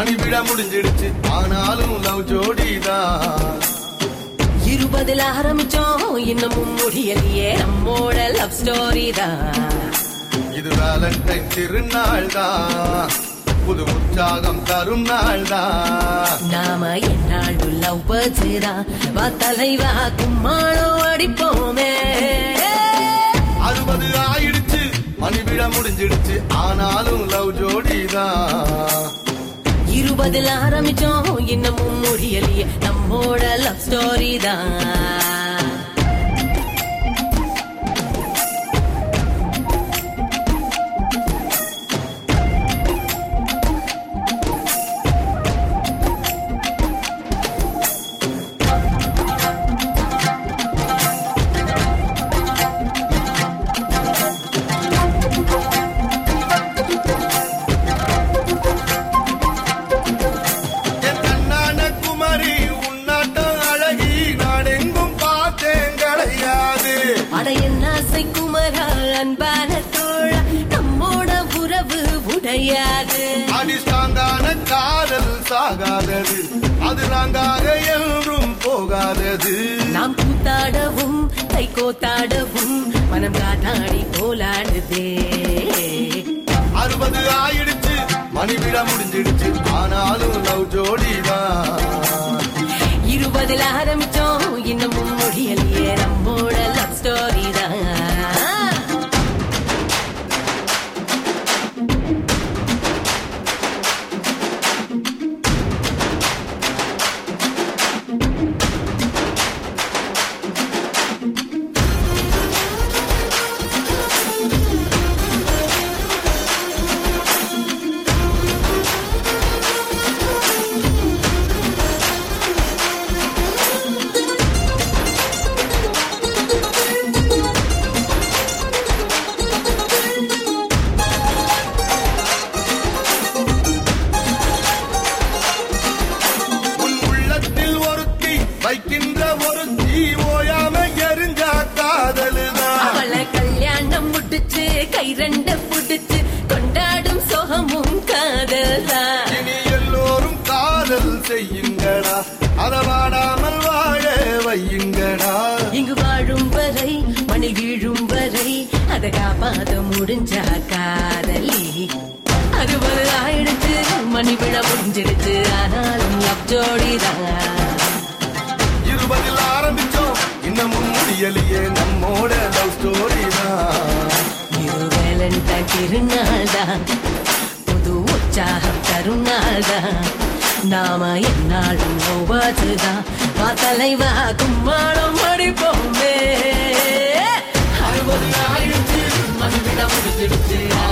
மணி விழ முடிஞ்சிடுச்சு ஆனாலும் லவ் ஜோடிதான் இருபதுல ஆரம்பிச்சோம் இன்னமும் முடியலையே நம்மோட லவ் ஸ்டோரி தான் இது வேலண்டைன் திருநாள் தான் புது உற்சாகம் தரும் நாள் தான் நாம என்னாள் லவ் பர்த்ஸேதான் வா தலைவா கும்மாளம் அடிப்போமே அறுபது ஆயிடுச்சு மணி விழ முடிஞ்சிடுச்சு ஆனாலும் லவ் ஜோடிதான் இருபதுல ஆரம்பிச்சோம் இன்னமும் முடியலையே நம்மோட லவ் ஸ்டோரி தான் என் கண்ணான குமரி உன்னாட்டம் அழகி நான் எங்கும் பார்த்தேன் கிடையாது அட என்ன குமரா அன்பான தோழா நம்மோட உறவு உடையாது அடிஸ்டாங்கான காதல் சாகாதது அது நாங்காக என்றும் போகாதது நாம் கூத்தாடவும் கை கோத்தாடவும் மனம் காத்தாடி போலாடுதே அறுபது ஆயிடுச்சு மணி விழ முடிஞ்சிடுச்சு ஆனாலும் லவ் ஜோடிதான் இருபதுல ஆரம்பிச்சோம் இன்னமும் முடியலையே நம்மோட லவ் ஸ்டோரி தான் உன் உள்ளத்தில் ஒருத்தி வைக்கின்ற ஒருத்தி ஓயாம எரிஞ்சா காதலுதான் அவளை கல்யாணம் முடிச்சு கை ரெண்ட புடிச்சு கொண்டாடும் சோகமும் காதல்தான் இனி எல்லோரும் காதல் செய்யுங்கடா அதவாடாமல் வாழ வையுங்கடா இங்கு வாழும் வரை மணில் வீழும் வரை அதை காப்பாத முடிஞ்சா காதலி அறுபது ஆயிடுச்சு மணி விழ முடிஞ்சிடுச்சு ஆனாலும் லவ் ஜோடிதான் இருபதில் ஆரம்பிச்சோம் இன்னமும் முடியலையே நம்மோட லவ் ஸ்டோரி தான் இது வேலண்டைன் திருநாள் தான் புது உற்சாகம் தரும் நாள் தான் நாம என்னாலும் நோவாதுதான் வா தலைவா கும்மாளம் அடிப்போமே அறுபது ஆயிடுச்சு மணி விழ முடிஞ்சிடுச்சு